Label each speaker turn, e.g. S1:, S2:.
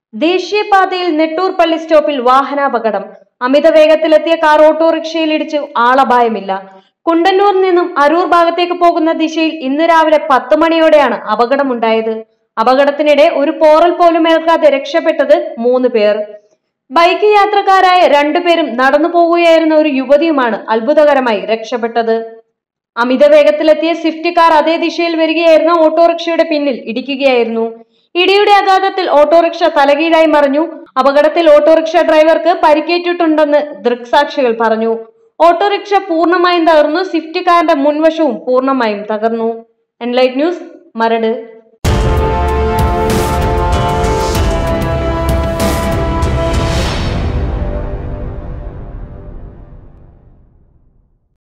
S1: ദേശീയപാതയിൽ നെട്ടൂർ പള്ളി സ്റ്റോപ്പിൽ വാഹനാപകടം അമിത വേഗത്തിലെത്തിയ കാർ ഓട്ടോറിക്ഷയിൽ ഇടിച്ച് ആളപായമില്ല കുണ്ടന്നൂർ നിന്നും അരൂർ ഭാഗത്തേക്ക് പോകുന്ന ദിശയിൽ ഇന്ന് രാവിലെ പത്ത് മണിയോടെയാണ് അപകടമുണ്ടായത് അപകടത്തിനിടെ ഒരു പോറൽ പോലും ഏൽക്കാതെ രക്ഷപ്പെട്ടത് മൂന്ന് പേർ ബൈക്ക് യാത്രക്കാരായ രണ്ടുപേരും നടന്നു പോവുകയായിരുന്ന ഒരു യുവതിയുമാണ് അത്ഭുതകരമായി രക്ഷപ്പെട്ടത് അമിത വേഗത്തിലെത്തിയ സ്വിഫ്റ്റ് കാർ അതേ ദിശയിൽ വരികയായിരുന്ന ഓട്ടോറിക്ഷയുടെ പിന്നിൽ ഇടിക്കുകയായിരുന്നു ഇടിയുടെ ആഘാതത്തിൽ ഓട്ടോറിക്ഷ തലകീഴായി മറിഞ്ഞു അപകടത്തിൽ ഓട്ടോറിക്ഷ ഡ്രൈവർക്ക് പരിക്കേറ്റിട്ടുണ്ടെന്ന് ദൃക്സാക്ഷികൾ പറഞ്ഞു ഓട്ടോറിക്ഷ പൂർണ്ണമായും തകർന്നു സ്വിഫ്റ്റ് കാറിന്റെ മുൻവശവും പൂർണ്ണമായും തകർന്നു എൻലൈറ്റ് ന്യൂസ് മരട്